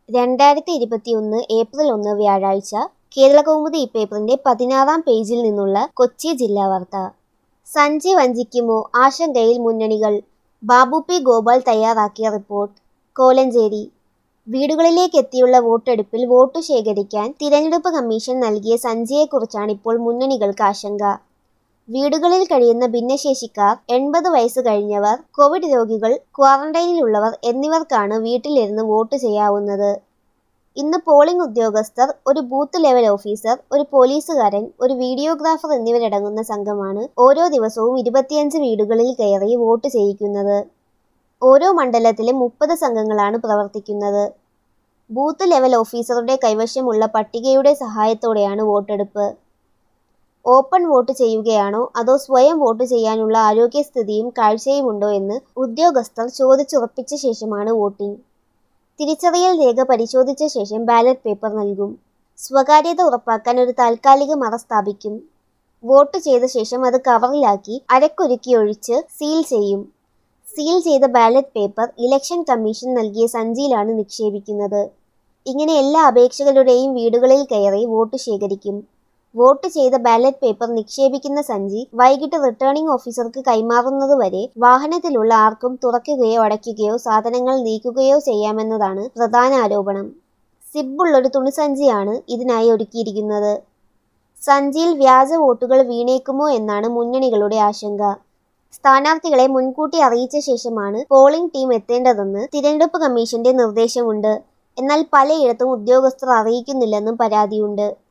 രണ്ടായിരത്തി ഇരുപത്തിയൊന്ന് ഏപ്രിൽ ഒന്ന് വ്യാഴാഴ്ച കേരളകൗമുദി ഇപ്പേപ്പറിന്റെ പതിനാറാം പേജിൽ നിന്നുള്ള കൊച്ചി ജില്ലാ വാർത്ത സഞ്ജയ് വഞ്ചിക്കുമോ ആശങ്കയിൽ മുന്നണികൾ ബാബു പി ഗോപാൽ തയ്യാറാക്കിയ റിപ്പോർട്ട് കോലഞ്ചേരി വീടുകളിലേക്കെത്തിയുള്ള വോട്ടെടുപ്പിൽ വോട്ടു ശേഖരിക്കാൻ തിരഞ്ഞെടുപ്പ് കമ്മീഷൻ നൽകിയ സഞ്ജയെക്കുറിച്ചാണ് ഇപ്പോൾ മുന്നണികൾക്ക് ആശങ്ക വീടുകളിൽ കഴിയുന്ന ഭിന്നശേഷിക്കാർ എൺപത് വയസ്സ് കഴിഞ്ഞവർ കോവിഡ് രോഗികൾ ക്വാറന്റൈനിലുള്ളവർ എന്നിവർക്കാണ് വീട്ടിലിരുന്ന് വോട്ട് ചെയ്യാവുന്നത് ഇന്ന് പോളിംഗ് ഉദ്യോഗസ്ഥർ ഒരു ബൂത്ത് ലെവൽ ഓഫീസർ ഒരു പോലീസുകാരൻ ഒരു വീഡിയോഗ്രാഫർ എന്നിവരടങ്ങുന്ന സംഘമാണ് ഓരോ ദിവസവും ഇരുപത്തിയഞ്ച് വീടുകളിൽ കയറി വോട്ട് ചെയ്യിക്കുന്നത് ഓരോ മണ്ഡലത്തിലും മുപ്പത് സംഘങ്ങളാണ് പ്രവർത്തിക്കുന്നത് ബൂത്ത് ലെവൽ ഓഫീസറുടെ കൈവശമുള്ള പട്ടികയുടെ സഹായത്തോടെയാണ് വോട്ടെടുപ്പ് ഓപ്പൺ വോട്ട് ചെയ്യുകയാണോ അതോ സ്വയം വോട്ട് ചെയ്യാനുള്ള ആരോഗ്യസ്ഥിതിയും കാഴ്ചയുമുണ്ടോ എന്ന് ഉദ്യോഗസ്ഥർ ചോദിച്ചുറപ്പിച്ച ശേഷമാണ് വോട്ടിംഗ് തിരിച്ചറിയൽ രേഖ പരിശോധിച്ച ശേഷം ബാലറ്റ് പേപ്പർ നൽകും സ്വകാര്യത ഉറപ്പാക്കാൻ ഒരു താൽക്കാലിക മറ സ്ഥാപിക്കും വോട്ട് ചെയ്ത ശേഷം അത് കവറിലാക്കി അരക്കൊരുക്കി ഒഴിച്ച് സീൽ ചെയ്യും സീൽ ചെയ്ത ബാലറ്റ് പേപ്പർ ഇലക്ഷൻ കമ്മീഷൻ നൽകിയ സഞ്ചിയിലാണ് നിക്ഷേപിക്കുന്നത് ഇങ്ങനെ എല്ലാ അപേക്ഷകരുടെയും വീടുകളിൽ കയറി വോട്ട് ശേഖരിക്കും വോട്ട് ചെയ്ത ബാലറ്റ് പേപ്പർ നിക്ഷേപിക്കുന്ന സഞ്ചി വൈകിട്ട് റിട്ടേണിംഗ് ഓഫീസർക്ക് കൈമാറുന്നതുവരെ വാഹനത്തിലുള്ള ആർക്കും തുറക്കുകയോ അടയ്ക്കുകയോ സാധനങ്ങൾ നീക്കുകയോ ചെയ്യാമെന്നതാണ് പ്രധാന ആരോപണം സിബുള്ളൊരു തുണിസഞ്ചിയാണ് ഇതിനായി ഒരുക്കിയിരിക്കുന്നത് സഞ്ചിയിൽ വ്യാജ വോട്ടുകൾ വീണേക്കുമോ എന്നാണ് മുന്നണികളുടെ ആശങ്ക സ്ഥാനാർത്ഥികളെ മുൻകൂട്ടി അറിയിച്ച ശേഷമാണ് പോളിംഗ് ടീം എത്തേണ്ടതെന്ന് തിരഞ്ഞെടുപ്പ് കമ്മീഷന്റെ നിർദ്ദേശമുണ്ട് എന്നാൽ പലയിടത്തും ഉദ്യോഗസ്ഥർ അറിയിക്കുന്നില്ലെന്നും പരാതിയുണ്ട്